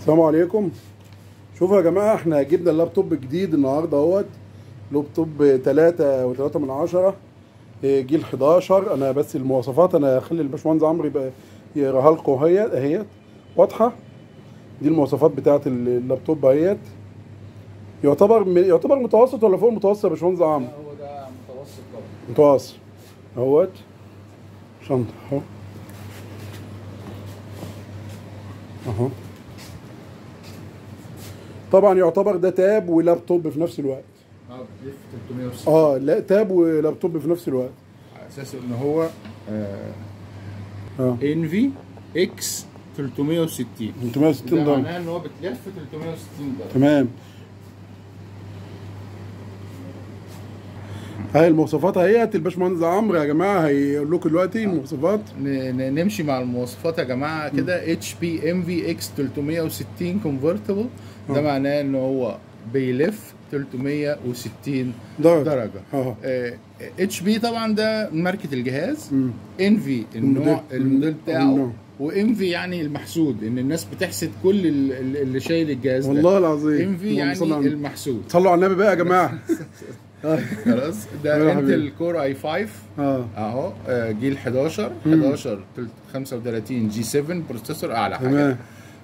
السلام عليكم شوفوا يا جماعه احنا جبنا اللابتوب جديد النهارده اهوت لابتوب 3 و3 من عشرة إيه، جيل 11 انا بس المواصفات انا هخلي الباشمهندس عمرو يبقى يقراها لكم اهي اهيت واضحه دي المواصفات بتاعه اللابتوب اهيت يعتبر يعتبر متوسط ولا فوق المتوسط يا باشمهندس عمرو هو ده متوسط طبعا متوسط اهوت شنطه اهو اهو طبعا يعتبر ده تاب ولابتوب في نفس الوقت اه بيلف 360 اه لا تاب ولابتوب في نفس الوقت على اساس ان هو اه انفي اكس 360 360 ده درجه معناه ان هو بتلف 360 درجه تمام هاي المواصفات اهيت الباشمهندس عمرو يا جماعه هيقول لكم دلوقتي المواصفات ن- ن- نمشي مع المواصفات يا جماعه كده اتش بي ام في اكس 360 كونفرتبل ده آه. معناه ان هو بيلف 360 درجه درجه اه اتش بي طبعا ده ماركه الجهاز مم. انفي النوع الموديل. الموديل النوع. بتاعه وانفي يعني المحسود ان الناس بتحسد كل ال- ال- اللي شايل الجهاز والله ده العظيم انفي اللهم يعني صل على النبي. المحسود صلوا على النبي بقى يا جماعه خلاص يا ده حبيبي. انتل كور اي 5 اه اهو آه، جيل 11 11 35 جي 7 بروسيسور اعلى حاجه تمام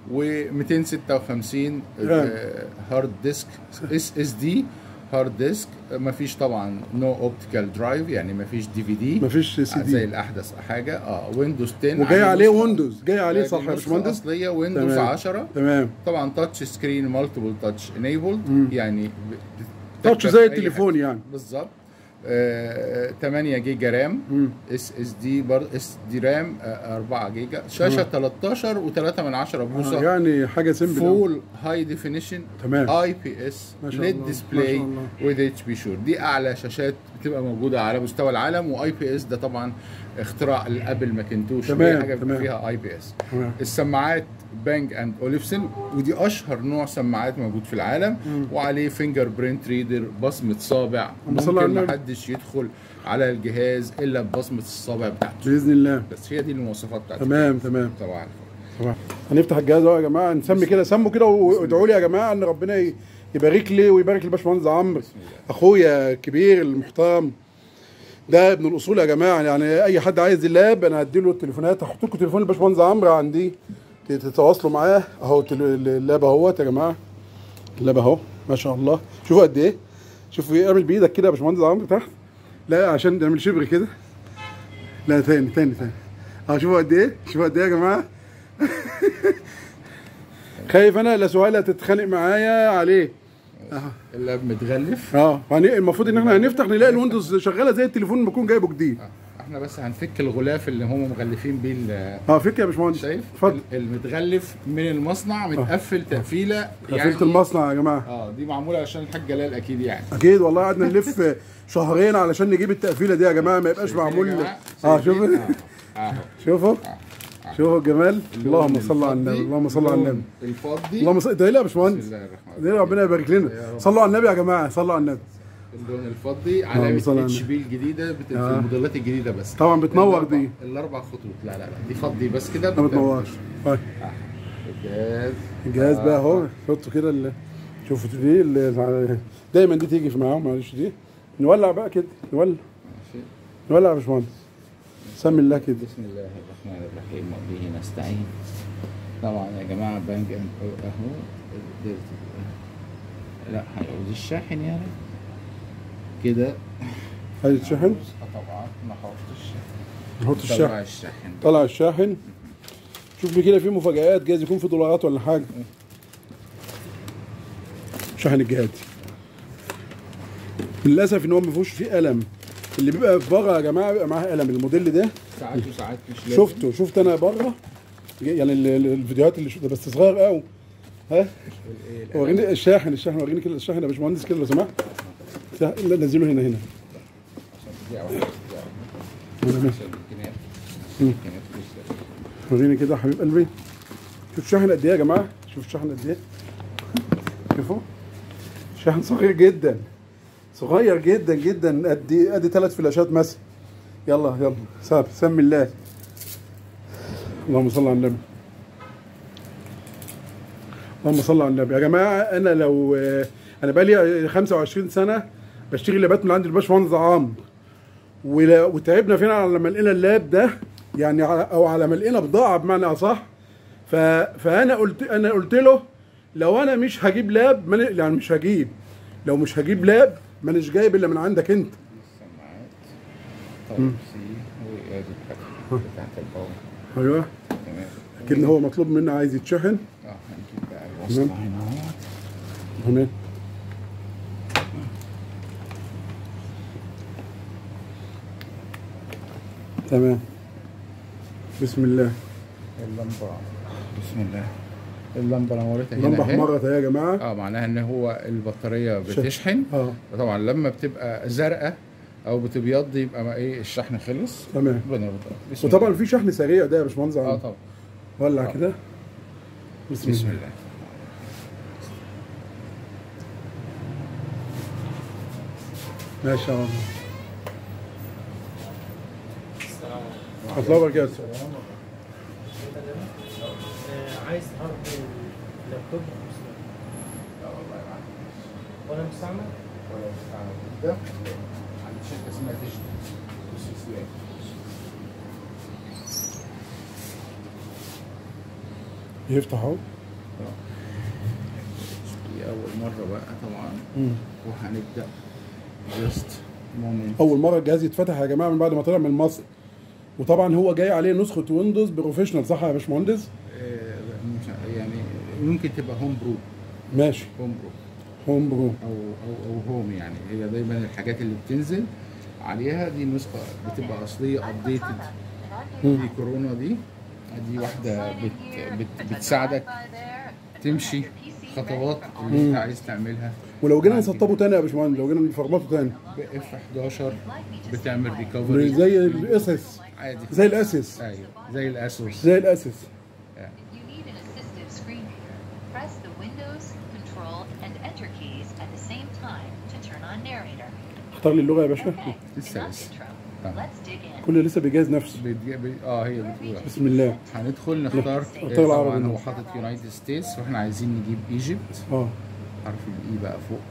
و256 رام. هارد ديسك اس اس دي هارد ديسك مفيش طبعا نو اوبتيكال درايف يعني مفيش دي في دي مفيش سي زي دي الاحدث حاجه اه ويندوز 10 وجاي عليه نسخة- ويندوز جاي عليه دي صح يا النسخة باشمهندس الاصليه ويندوز تمام. 10 تمام طبعا تاتش سكرين مالتيبل تاتش انيبلد يعني ب- تاتش بتكتب زي أي التليفون حاجة. يعني بالظبط آه، 8 جيجا رام مم. اس اس دي بر اس دي رام آه، 4 جيجا شاشه 13 و3 من 10 آه بوصه يعني حاجه سيمبل فول هاي ديفينيشن تمام. اي بي اس ما شاء ليد الله، ديسبلاي ما شاء الله. وذ اتش بي شور دي اعلى شاشات بتبقى موجوده على مستوى العالم واي بي اس ده طبعا اختراع الابل ماكنتوش تمام، أي حاجه بيبقى تمام. فيها اي بي اس تمام. السماعات بانج اند اوليفسون ودي اشهر نوع سماعات موجود في العالم وعليه فينجر برينت ريدر بصمه صابع اللهم صل على ممكن النبي. محدش يدخل على الجهاز الا ببصمه الصابع بتاعته باذن الله بس هي دي المواصفات بتاعته تمام تمام طبعا طبعا هنفتح الجهاز اهو يا جماعه نسمي كده سموا كده وادعوا لي يا جماعه ان ربنا ي- يبارك لي ويبارك للباشمهندس عمرو اخويا الكبير المحترم ده ابن الاصول يا جماعه يعني اي حد عايز اللاب انا هدي له التليفونات هحط لكم تليفون الباشمهندس عمرو عندي تتواصلوا معاه اهو تل- اللاب اهوت يا جماعه اللاب اهو ما شاء الله شوفوا قد ايه شوفوا اعمل بايدك كده يا باشمهندس عمرو تحت لا عشان نعمل شبر كده لا تاني تاني تاني اه شوفوا قد ايه شوفوا قد ايه يا جماعه خايف انا لا سهيله تتخانق معايا عليه اللاب متغلف اه يعني المفروض ان احنا هنفتح نلاقي الويندوز شغاله زي التليفون ما بكون جايبه جديد آه، احنا بس هنفك الغلاف اللي هم مغلفين بيه ال- اه فكره يا باشمهندس شايف اتفضل ال- المتغلف من المصنع متقفل تقفيله قفلت المصنع يا جماعه اه دي معموله عشان الحاج جلال اكيد يعني اكيد والله قعدنا نلف شهرين علشان نجيب التقفيله دي يا جماعه ما يبقاش معمول يا جماعة، اه شايفين؟ شوف آه، اهو شوفوا شوفوا الجمال اللون اللهم صل على النبي الفضي، اللهم صل على اللون النبي الفضي اللهم صل ده إيه يا باشمهندس بسم الله الرحمن ده إيه ربنا يبارك لنا صلوا على النبي يا جماعه صلوا على النبي اللون الفضي اللهم علامه صل على اتش النبي. بي الجديده بت- في آه. الموديلات الجديده بس طبعا بتنور الأربع- دي الاربع خطوط لا لا لا دي فضي بس كده ما بتنورش طيب الجهاز الجهاز بقى اهو حطوا كده ال- شوفوا دي اللي دايما دي تيجي في معاهم معلش دي نولع بقى كده نولع ماشي. نولع يا باشمهندس سمي الله كده بسم الله الرحمن الرحيم وبه نستعين طبعا يا جماعه بانج اند اهو لا هيعوز الشاحن يعني كده هاي الشاحن آه طبعا نحط الشاحن نحط طلع الشاحن الشاحن طلع الشاحن شوف لي كده في مفاجآت جايز يكون في دولارات ولا حاجه شاحن الجهاز للاسف ان هو ما فيهوش فيه قلم اللي بيبقى بره يا جماعه بيبقى معاه قلم الموديل ده ساعات وساعات مش لازم شفته شفت انا بره يعني ال- ال- الفيديوهات اللي شفتها بس صغير قوي ها ايه القلم؟ وريني الشاحن الشاحن وريني كده الشاحن يا باشمهندس كده لو سمحت شاحن- لا نزله هنا هنا دقيقة واحدة، دقيقة واحدة. هنا. عشان الإمكانيات. الإمكانيات لسه. وريني كده يا حبيب قلبي شوف الشاحن قد ايه يا جماعه شوف الشاحن قد ايه شوفوا شاحن صغير جدا صغير جدا جدا قد ايه قد ثلاث فلاشات مثلا يلا يلا ساب سمي الله اللهم صل على النبي اللهم صل على النبي يا جماعه انا لو انا بقالي 25 سنه بشتغل لابات من عند الباشمهندس عمرو ولا- وتعبنا فينا على ما لقينا اللاب ده يعني على- او على ما لقينا بضاعه بمعنى اصح ف... فانا قلت انا قلت له لو انا مش هجيب لاب ما أنا- يعني مش هجيب لو مش هجيب لاب مانيش جايب الا من عندك انت السماعات طيب سي وادي الحاجة بتاعت الباور ايوه تمام كده هو مطلوب منا عايز يتشحن اه هنجيب بقى الوصلة هنا اهوت هنا تمام بسم الله اللمبة بسم الله اللمبة نورتها هنا اللمبه اهي. احمرت اهي يا جماعه اه معناها ان هو البطارية بتشحن اه طبعا لما بتبقى زرقاء او بتبيض يبقى ما ايه الشحن خلص تمام ربنا يرضى بسم وطبعا في شحن سريع ده يا باشمهندس الله. اه عمرو طبعا ولع آه. كده بسم بسم الله الله ما شاء الله الله وبركاته آه، عايز هارد لابتوب ولا مستعمل؟ ولا بتاع ده عند شركة اسمها ديجيتال والسلسلة. يفتح اهو دي أول مرة بقى طبعا مم. وهنبدأ جاست مومنت اول مره الجهاز يتفتح يا جماعه من بعد ما طلع من مصر وطبعا هو جاي عليه نسخه ويندوز بروفيشنال صح يا باشمهندس يعني ممكن تبقى هوم برو ماشي هوم برو هوم برو او او او هوم يعني هي دايما الحاجات اللي بتنزل عليها دي نسخه بتبقى اصليه ابديتد دي كورونا دي دي واحده بت بت بتساعدك تمشي خطوات اللي انت عايز تعملها ولو جينا نسطبه تاني يا باشمهندس لو جينا نفرمطه تاني اف 11 بتعمل ريكفري زي الاسس عادي زي الاسس ايوه زي الاسوس زي الاسس You need an assistive screen reader. Press the Windows, Control, and Enter keys at the same time to turn on narrator. اختار لي اللغه يا باشا Okay, لسه enough لسه. intro. آه. Let's dig in. كل لسه بيجهز نفسه بتجيب اه هي بتقول بسم الله هندخل نختار اختار العربي طبعا هو منه. حاطط يونايتد ستيتس واحنا عايزين نجيب ايجيبت اه حرف الاي بقى فوق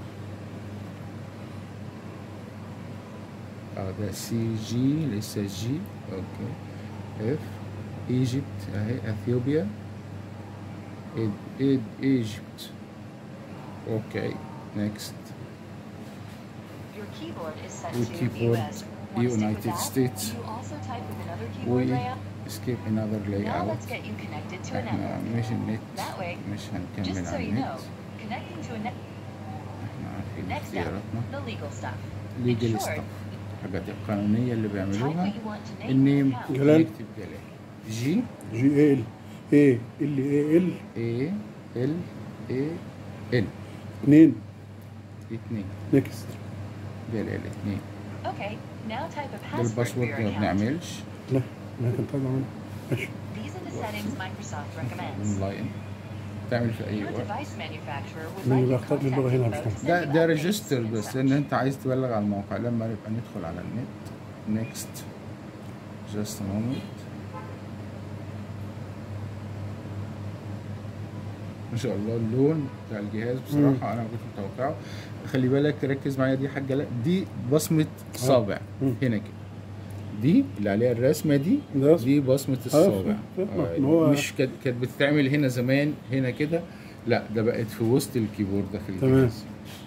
اه ده سي جي لسه جي اوكي اف ايجيبت اهي اثيوبيا ايد ايد ايجيبت اوكي نيكست Your keyboard is set Your to keyboard, US. Want to stick United with that? States. You also type with another we keyboard layout. skip another Now layout let's get you connected to a احنا network. مش النت That way, مش هنكمل Just so على you know, النت connecting to a net. احنا عارفين Next up, اختياراتنا the legal stuff. In ليجل short, ستاف الحاجات القانونية اللي type بيعملوها what you want to name النيم your account. جلال. يكتب جلال جي جي ال اي ال اي ال اي ال اي ال اثنين اتنين نكست جلال اتنين Okay, now type a ده password for الباسورد your ما account. بنعملش لا ما كان طالع منه ماشي These are the settings Microsoft recommends. اونلاين تعمل في اي Your وقت device manufacturer would مين like اللي you اختار لي اللغة contact هنا info يا to باشمهندس؟ send ده you ده updates ريجستر and بس such. ان انت عايز تبلغ على الموقع لما نبقى ندخل على النت نيكست جاست مومنت ما شاء الله اللون بتاع الجهاز بصراحه انا ما كنتش متوقعه خلي بالك ركز معايا دي حاجه لا دي بصمه صابع مم. هنا كده دي اللي عليها الرسمه دي ده دي بصمه الصابع فاهم. آه، إن هو- مش كانت كانت بتتعمل هنا زمان هنا كده لا ده بقت في وسط الكيبورد داخل تمام. الجهاز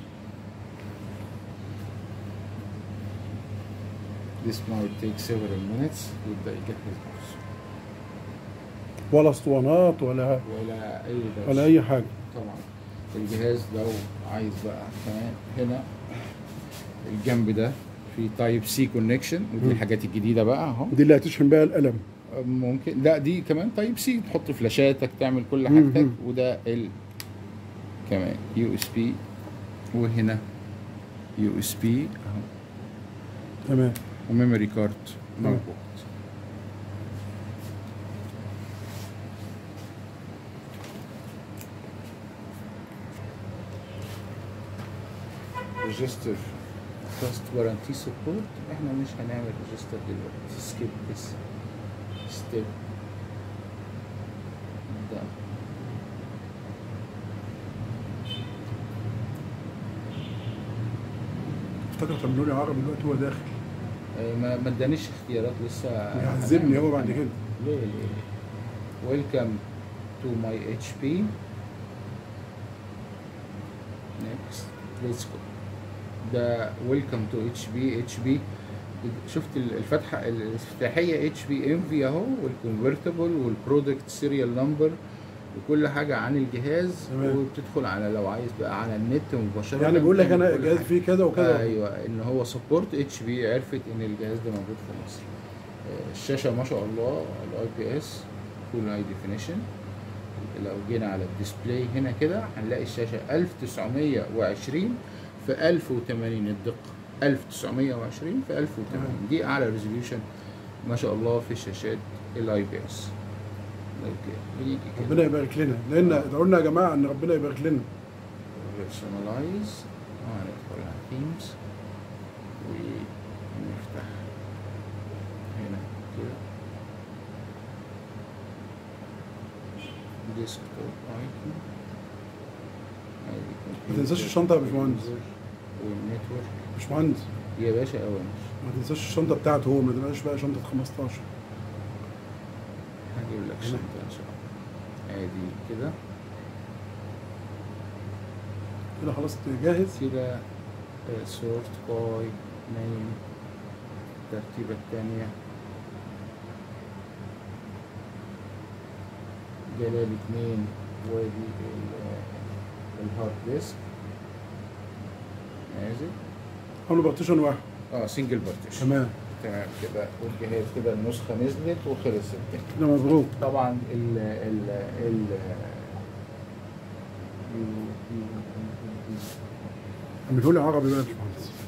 This might take several minutes يبدأ يجهز نفسه ولا اسطوانات ولا ولا أي دوشة ولا اي حاجه طبعا الجهاز لو عايز بقى كمان هنا الجنب ده في تايب سي كونكشن ودي الحاجات الجديدة بقى اهو دي اللي هتشحن بيها القلم ممكن لا دي كمان تايب سي تحط فلاشاتك تعمل كل مم. حاجتك وده ال كمان يو اس بي وهنا يو اس بي اهو تمام وميموري كارد موجود ريجستر تراست وارانتي سبورت احنا مش هنعمل ريجستر دلوقتي سكيب بس ستيب ده افتكر تعملوا لي عربي دلوقتي هو داخل آه، ما ما ادانيش اختيارات لسه يعذبني هو بعد كده ليه ليه ويلكم تو ماي اتش بي نيكست ليتس جو ده ويلكم تو اتش بي اتش بي شفت ال- الفتحه الافتتاحيه اتش بي ام في اهو والكونفرتبل والبرودكت سيريال نمبر وكل حاجه عن الجهاز تمام. وبتدخل على لو عايز بقى على النت مباشره يعني بيقول لك تعمل انا كل جهاز حاجة. فيه كذا وكذا ايوه ان هو سبورت اتش بي عرفت ان الجهاز ده موجود في مصر آه، الشاشه ما شاء الله الاي بي اس فول هاي ديفينيشن لو جينا على الديسبلاي هنا كده هنلاقي الشاشه 1920 في 1080 الدقه 1920 في 1080 دي اعلى ريزوليوشن ما شاء الله في الشاشات الاي بي اس اوكي بنيجي كده ربنا يبارك لنا لان ادعوا لنا يا جماعه ان ربنا يبارك لنا personalize وهندخل على themes ونفتح هنا كده desktop icon ما تنساش الشنطة يا باشمهندس. والنتورك مش مهندس يا باشا اوامر ما تنساش الشنطه بتاعته هو ما تبقاش بقى شنطه 15 هجيب لك شنطة ان شاء الله ادي كده كده خلاص جاهز كده سورت باي نيم الترتيبة التانية جلال اتنين وادي ال- الهارد ديسك نازل عملوا بارتيشن واحد اه سنجل بارتيشن تمام تمام كده والجهاز كده النسخة نزلت وخلص الدنيا كده مبروك طبعا ال ال ال اعملوا لي عربي بقى يا باشمهندس